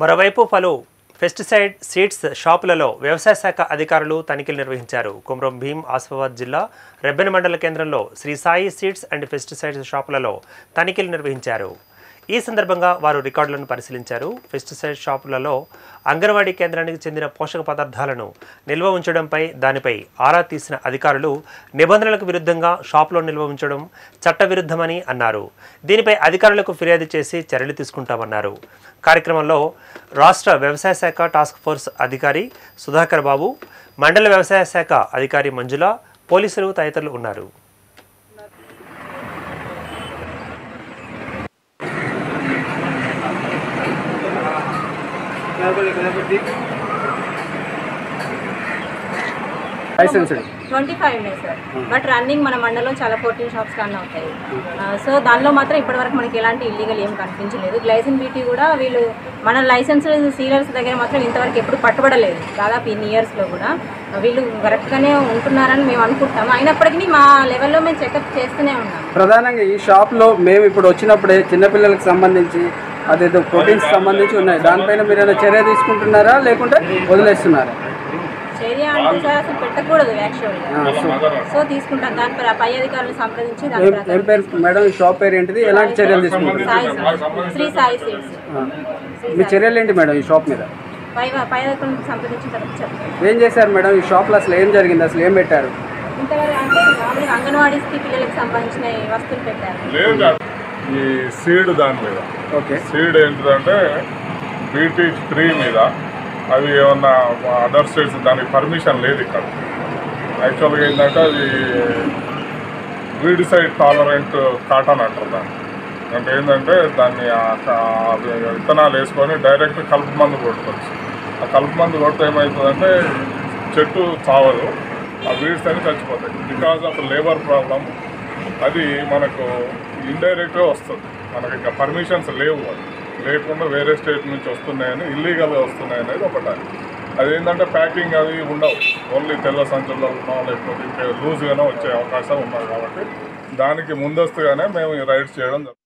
మరోవైపు పలు pesticide seeds షాపులలో వ్యవసాయ శాఖ అధికారులు తనిఖీలు నిర్వహించారు కుమ్రం భీం ఆసిఫాబాద్ జిల్లా రెబ్బెన మండల కేంద్రంలో Sri Sai seeds and pesticides షాపులలో తనిఖీలు నిర్వహించారు ఈ సందర్భంగా వారు రికార్డులను పరిశీలించారు పెస్టిసైడ్ షాపులలో అంగన్వాడీ కేంద్రానికి చెందిన పోషక పదార్థాలను నిల్వ ఉంచడంపై దానిపై ఆరా తీసిన అధికారులు నిబంధనలకు విరుద్ధంగా షాపులో నిల్వ ఉంచడం చట్టవిరుద్ధమని అన్నారు దీనిపై అధికారులకు ఫిర్యాదు చేసి చర్యలు తీసుకుంటామన్నారు కార్యక్రమంలో రాష్ట్ర వ్యవసాయ శాఖ టాస్క్ ఫోర్స్ అధికారి సుధాకర్ బాబు మండల వ్యవసాయ శాఖ అధికారి మంజుల పోలీసులు తదితరులు ఉన్నారు లైసెన్స్డ్ ట్వంటీ ఫైవ్ ఉన్నాయి సార్ బట్ రన్నింగ్ మన మండలం చాలా ఫోర్టీన్ షాప్స్ కన్నా అవుతాయి సో దానిలో మాత్రం ఇప్పటివరకు మనకి ఎలాంటి ఇల్లీగల్ ఏం కనిపించలేదు గ్లైసన్ బీటీ కూడా వీళ్ళు మన లైసెన్స్ సీలర్స్ దగ్గర మాత్రం ఇంతవరకు ఎప్పుడు పట్టుబడలేదు దాదాపు ఇన్ని ఇయర్స్లో కూడా వీళ్ళు కరెక్ట్గానే ఉంటున్నారని మేము అనుకుంటాం అయినప్పటికీ మా లెవెల్లో మేము చెకప్ చేస్తూనే ఉన్నాం ప్రధానంగా ఈ షాప్లో మేము ఇప్పుడు వచ్చినప్పుడే చిన్నపిల్లలకు సంబంధించి అదేదో ప్రోటీన్స్ సంబంధించి ఉన్నాయి దానిపైన మీరు ఏమైనా చర్య తీసుకుంటున్నారా లేకుంటే వదిలేస్తున్నారా చర్య అంటే సార్ అసలు పెట్టకూడదు యాక్చువల్గా ఆ, సో సో తీసుకుంటాం దానిపై ఆ పై అధికారులను సంప్రదించి దాని ఏం- ప్రకారం ఏం పేరు మేడం ఈ షాప్ పేరు ఏంటిది ఎలాంటి చర్యలు తీసుకుంటారు సాయి సీడ్స్. శ్రీ సాయి సీడ్స్ ఆ. మీ చర్యలు ఏంటి మేడం ఈ షాప్ మీద పై పై అధికారులను సంప్రదించిన తర్వాత చెప్తాం ఏం చేశారు మేడం ఈ షాప్లో అసలు ఏం జరిగింది అసలు ఏం పెట్టారు ఇంతవరకు అంటే మామూలుగా అంగన్వాడీస్కి పిల్లలకి సంబంధించిన ఈ వస్తువులు పెట్టారు లేదు కాదు. ఈ సీడ్ దాని మీద ఓకే సీడ్ ఏంటిదంటే బీటీ త్రీ మీద అవి ఏమన్నా అదర్ స్టేట్స్ దానికి పర్మిషన్ లేదు ఇక్కడ యాక్చువల్గా ఏంటంటే అది వీడిసైడ్ టాలరెంట్ కాటన్ అంటారు దాన్ని అంటే ఏంటంటే దాన్ని ఆ క- ఆ విత్తనాలు వేసుకొని డైరెక్ట్ కలుపు మందు కొట్టుకోవచ్చు ఆ కలుపు మందు కొడితే ఏమవుతుందంటే చెట్టు చావదు ఆ వీడ్స్ అని చచ్చిపోతాయి బికాజ్ ఆఫ్ లేబర్ ప్రాబ్లం అది మనకు ఇండైరెక్ట్గా వస్తుంది మనకి ఇంకా పర్మిషన్స్ లేవు అది లేకుండా వేరే స్టేట్ నుంచి వస్తున్నాయని ఇల్లీగల్గా వస్తున్నాయి అనేది ఒకటి అదేంటంటే ప్యాకింగ్ అది ఉండవు ఓన్లీ తెల్ల సంచుల్లో ఉన్నా లేకపోతే ఇంకా లూజ్గానే వచ్చే అవకాశం ఉన్నది కాబట్టి దానికి ముందస్తుగానే మేము ఈ రైడ్స్ చేయడం జరుగుతుంది